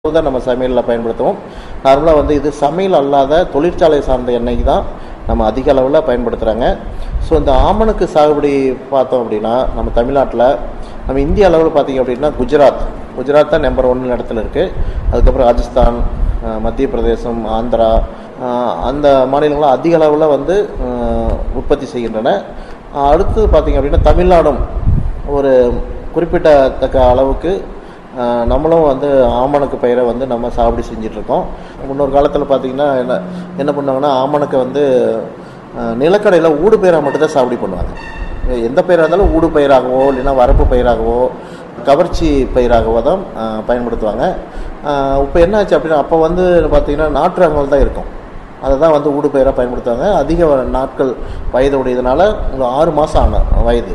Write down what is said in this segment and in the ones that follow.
தான் நம்ம சமையலில் பயன்படுத்துவோம் நார்மலாக வந்து இது சமையல் அல்லாத தொழிற்சாலை சார்ந்த எண்ணெய் தான் நம்ம அதிக அளவில் பயன்படுத்துகிறாங்க ஸோ இந்த ஆமணக்கு சாகுபடி பார்த்தோம் அப்படின்னா நம்ம தமிழ்நாட்டில் நம்ம இந்திய அளவில் பார்த்தீங்க அப்படின்னா குஜராத் குஜராத் தான் நம்பர் ஒன் இடத்துல இருக்குது அதுக்கப்புறம் ராஜஸ்தான் அஹ், மத்திய பிரதேசம் ஆந்திரா அஹ், அந்த மாநிலங்களும் அதிக அளவில் வந்து அஹ், உற்பத்தி செய்கின்றன அஹ், அடுத்தது பார்த்தீங்க அப்படின்னா தமிழ்நாடும் ஒரு குறிப்பிட்டத்தக்க அளவுக்கு ஆஹ், நம்மளும் வந்து ஆமணக்கு பயிரை வந்து நம்ம சாகுபடி செஞ்சிட்ருக்கோம் முன்னொரு காலத்தில் பார்த்தீங்கன்னா என்ன என்ன பண்ணுவாங்கன்னா ஆமணக்கை வந்து நிலக்கடையில் ஊடு பயிராக மட்டும்தான் சாகுபடி பண்ணுவாங்க எந்த பயிராக இருந்தாலும் ஊடு பயிராகவோ இல்லைன்னா வரப்பு பயிராகவோ கவர்ச்சி பயிராகவோ தான் ஆஹ், பயன்படுத்துவாங்க இப்போ என்ன ஆச்சு அப்படின்னா அப்போ வந்து பார்த்தீங்கன்னா நாட்டு ரகங்கள் தான் இருக்கும் அதை தான் வந்து ஊடு பயிராக பயன்படுத்துவாங்க அதிக நாட்கள் வயது உடையதுனால உங்களுக்கு ஆறு மாதம் ஆன வயது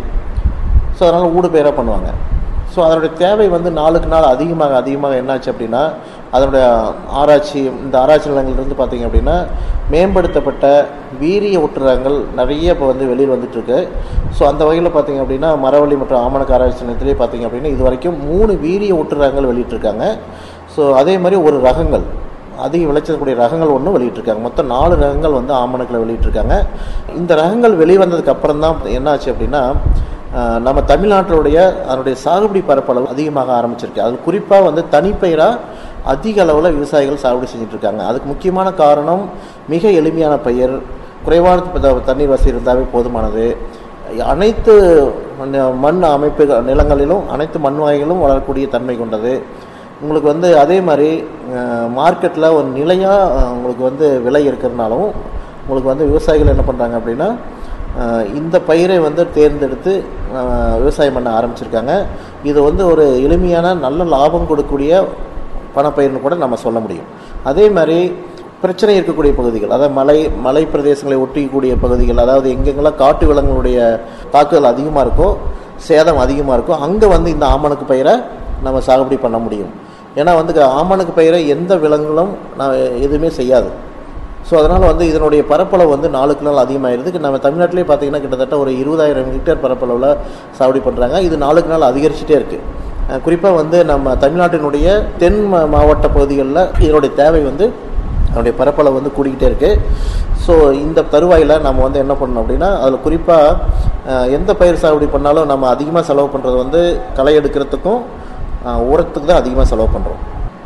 ஸோ அதனால் ஊடு பயிராக பண்ணுவாங்க ஸோ அதனுடைய தேவை வந்து நாளுக்கு நாள் அதிகமாக அதிகமாக என்னாச்சு அப்படின்னா அதனுடைய ஆராய்ச்சி இந்த ஆராய்ச்சி நிலங்கள்லேருந்து பார்த்தீங்க அப்படின்னா மேம்படுத்தப்பட்ட வீரிய ஒட்டுரங்கள் நிறைய இப்போ வந்து வெளியில் வந்துட்டு இருக்கு ஸோ அந்த வகையில் பார்த்தீங்க அப்படின்னா மரவள்ளி மற்றும் ஆமணக்கு ஆராய்ச்சி நிலையத்திலே பார்த்தீங்க அப்படின்னா இது வரைக்கும் மூணு வீரிய ஒட்டுரங்கள் வெளியிட்டிருக்காங்க ஸோ அதே மாதிரி ஒரு ரகங்கள் அதிக விளைச்சக்கூடிய ரகங்கள் ஒன்றும் வெளியிட்டிருக்காங்க மொத்தம் நாலு ரகங்கள் வந்து ஆமணக்கில் வெளியிட்டிருக்காங்க இந்த ரகங்கள் வெளிவந்ததுக்கு அப்புறம் தான் என்னாச்சு அப்படின்னா ஆஹ், நம்ம தமிழ்நாட்டினுடைய அதனுடைய சாகுபடி பரப்பளவு அதிகமாக ஆரம்பிச்சிருக்கு அது குறிப்பாக வந்து தனிப்பயிராக அதிக அளவில் விவசாயிகள் சாகுபடி செஞ்சுட்டு இருக்காங்க அதுக்கு முக்கியமான காரணம் மிக எளிமையான பயிர் குறைவான த- தண்ணீர் வசதி இருந்தாவே போதுமானது அனைத்து மண்- மண் அமைப்பு நிலங்களிலும் அனைத்து மண் வகைகளும் வளரக்கூடிய தன்மை கொண்டது உங்களுக்கு வந்து அதே மாதிரி மார்க்கெட்டில் ஒரு நிலையாக உங்களுக்கு வந்து விலை இருக்கிறதுனாலும் உங்களுக்கு வந்து விவசாயிகள் என்ன பண்ணுறாங்க அப்படின்னா அஹ், இந்த பயிரை வந்து தேர்ந்தெடுத்து அஹ், விவசாயம் பண்ண ஆரம்பிச்சிருக்காங்க இது வந்து ஒரு எளிமையான நல்ல லாபம் கொடுக்கக்கூடிய பணப்பயிர்னு கூட நம்ம சொல்ல முடியும் அதே மாதிரி பிரச்சனை இருக்கக்கூடிய பகுதிகள் அதாவது மலை மலை பிரதேசங்களை ஒட்டிக்கூடிய பகுதிகள் அதாவது எங்கெங்கெல்லாம் காட்டு விலங்குகளுடைய தாக்குதல் அதிகமாக இருக்கோ சேதம் அதிகமாக இருக்கோ அங்கே வந்து இந்த ஆமணக்கு பயிரை நம்ம சாகுபடி பண்ண முடியும் ஏன்னா வந்து க- ஆமணக்கு பயிரை எந்த விலங்குகளும் நான் எதுவுமே செய்யாது ஸோ அதனால் வந்து இதனுடைய பரப்பளவு வந்து நாளுக்கு நாள் அதிகமாகிடுது நம்ம தமிழ்நாட்டிலே பார்த்தீங்கன்னா கிட்டத்தட்ட ஒரு இருபதாயிரம் ஹெக்டேர் பரப்பளவில் சாகுபடி பண்ணுறாங்க இது நாளுக்கு நாள் அதிகரிச்சுட்டே இருக்குது குறிப்பாக வந்து நம்ம தமிழ்நாட்டினுடைய தென் மா- மாவட்ட பகுதிகளில் இதனுடைய தேவை வந்து அதனுடைய பரப்பளவு வந்து கூடிக்கிட்டே இருக்குது ஸோ இந்த தருவாயில் நம்ம வந்து என்ன பண்ணணும் அப்படின்னா அதில் குறிப்பாக எந்த பயிர் சாகுபடி பண்ணாலும் நம்ம அதிகமாக செலவு பண்ணுறது வந்து களை எடுக்கிறதுக்கும் ஆஹ், உரத்துக்கு தான் அதிகமாக செலவு பண்ணுறோம்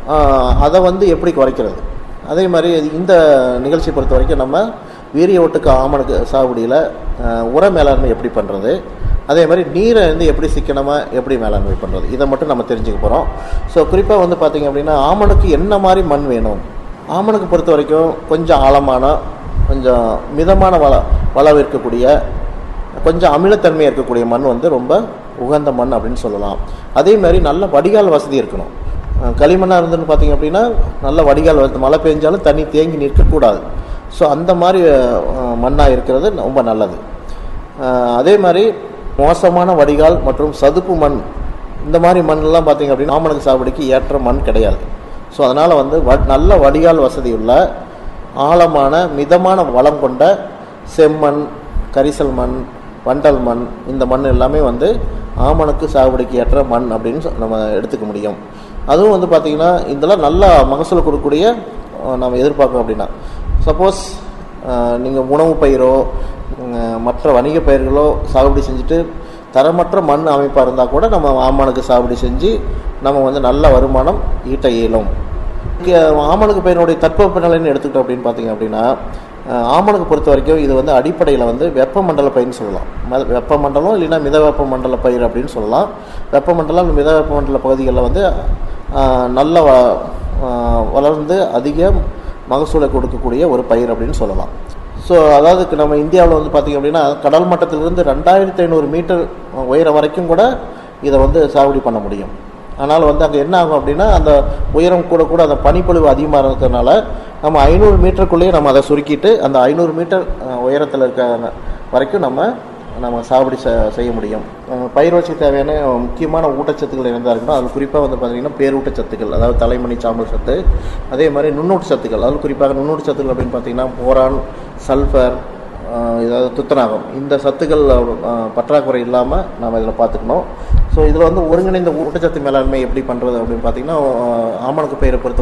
அதை வந்து எப்படி குறைக்கிறது அதே மாதிரி இந்த நிகழ்ச்சியை பொறுத்த வரைக்கும் நம்ம வீரிய ஓட்டுக்கு ஆமணக்கு சாகுபடியில் உர மேலாண்மை எப்படி பண்ணுறது அதே மாதிரி நீரை வந்து எப்படி சிக்கனமாக எப்படி மேலாண்மை பண்ணுறது இதை மட்டும் நம்ம தெரிஞ்சுக்க போகிறோம் ஸோ குறிப்பாக வந்து பார்த்திங்க அப்படின்னா ஆமணக்கு என்ன மாதிரி மண் வேணும் ஆமணக்கு பொறுத்த வரைக்கும் கொஞ்சம் ஆழமான கொஞ்சம் மிதமான வள வளம் இருக்கக்கூடிய கொஞ்சம் அமிலத்தன்மை இருக்கக்கூடிய மண் வந்து ரொம்ப உகந்த மண் அப்படின்னு சொல்லலாம் அதே மாதிரி நல்ல வடிகால் வசதி இருக்கணும் அஹ் களிமண்ணாக இருந்துன்னு பார்த்தீங்க அப்படின்னா நல்ல வடிகால் வந்து மழை பெஞ்சாலும் தண்ணி தேங்கி நிற்கக்கூடாது ஸோ அந்த மாதிரி மண்ணாக இருக்கிறது ரொம்ப நல்லது அஹ் அதே மாதிரி மோசமான வடிகால் மற்றும் சதுப்பு மண் இந்த மாதிரி மண்ணெல்லாம் பார்த்தீங்க அப்படின்னா ஆமணக்கு சாகுபடிக்கு ஏற்ற மண் கிடையாது ஸோ அதனால் வந்து வ நல்ல வடிகால் வசதியுள்ள ஆழமான மிதமான வளம் கொண்ட செம்மண் கரிசல் மண் வண்டல் மண் இந்த மண் எல்லாமே வந்து ஆமணக்கு சாகுபடிக்கு ஏற்ற மண் அப்படின்னு சொ- நம்ம எடுத்துக்க முடியும் அதுவும் வந்து பார்த்திங்கன்னா இதெல்லாம் நல்ல மகசூல் கொடுக்கக்கூடிய அஹ், நம்ம எதிர்பார்க்கணும் அப்படின்னா சப்போஸ் நீங்கள் உணவு பயிரோ உம், மற்ற வணிக பயிர்களோ சாகுபடி செஞ்சுட்டு தரமற்ற மண் அமைப்பாக இருந்தால் கூட நம்ம ஆமணக்கு சாகுபடி செஞ்சு நம்ம வந்து நல்ல வருமானம் ஈட்ட இயலும் இங்கே ஆமணக்கு பயிரினுடைய தட்பவெப்பநிலைன்னு எடுத்துக்கிட்டோம் அப்படின்னு பார்த்தீங்க அப்படின்னா அஹ், ஆமணக்கு பொறுத்த வரைக்கும் இது வந்து அடிப்படையில் வந்து வெப்பமண்டல பயிர்னு சொல்லலாம் ம- வெப்பமண்டலம் இல்லைன்னா மித வெப்பமண்டல பயிர் அப்படின்னு சொல்லலாம் வெப்பமண்டலம் மித வெப்பமண்டல பகுதிகளில் வந்து அஹ், நல்ல வ அஹ், வளர்ந்து அதிக மகசூலை கொடுக்கக்கூடிய ஒரு பயிர் அப்படின்னு சொல்லலாம் ஸோ அதாவது இப்ப நம்ம இந்தியாவில் வந்து பார்த்திங்க அப்படின்னா கடல் மட்டத்திலிருந்து ரெண்டாயிரத்தி ஐநூறு மீட்டர் உயரம் வரைக்கும் கூட இதை வந்து சாகுபடி பண்ண முடியும் ஆனால் வந்து அங்கே என்ன ஆகும் அப்படின்னா அந்த உயரம் கூட கூட அந்த பனிப்பொழிவு அதிகமாக இருக்கிறதுனால நம்ம ஐநூறு மீட்டருக்குள்ளேயே நம்ம அதை சுருக்கிட்டு அந்த ஐநூறு மீட்டர் உயரத்தில் இருக்க வரைக்கும் நம்ம நம்ம சாகுபடி செ- செய்ய முடியும் அஹ் பயிர் வச்சு தேவையான முக்கியமான ஊட்டச்சத்துக்கள் இருந்தால் இருக்கணும் அது குறிப்பாக வந்து பார்த்தீங்கன்னா பேரூட்டச்சத்துக்கள் அதாவது தலைமணி சாம்பல் சத்து அதே மாதிரி நுண்ணூட்ட சத்துக்கள் அதாவது குறிப்பாக நுண்ணூட்ட சத்துக்கள் அப்படின்னு பார்த்தீங்கன்னா போரான் சல்ஃபர் ஆஹ் இதாவது துத்தநாகம் இந்த சத்துக்கள் ஆஹ் பற்றாக்குறை இல்லாமல் நம்ம இதில் பார்த்துக்கணும் ஸோ இதில் வந்து ஒருங்கிணைந்த ஊட்டச்சத்து மேலாண்மை எப்படி பண்ணுறது அப்படின்னு பார்த்தீங்கன்னா ஆஹ் ஆமணக்கு பயிரை பொறுத்த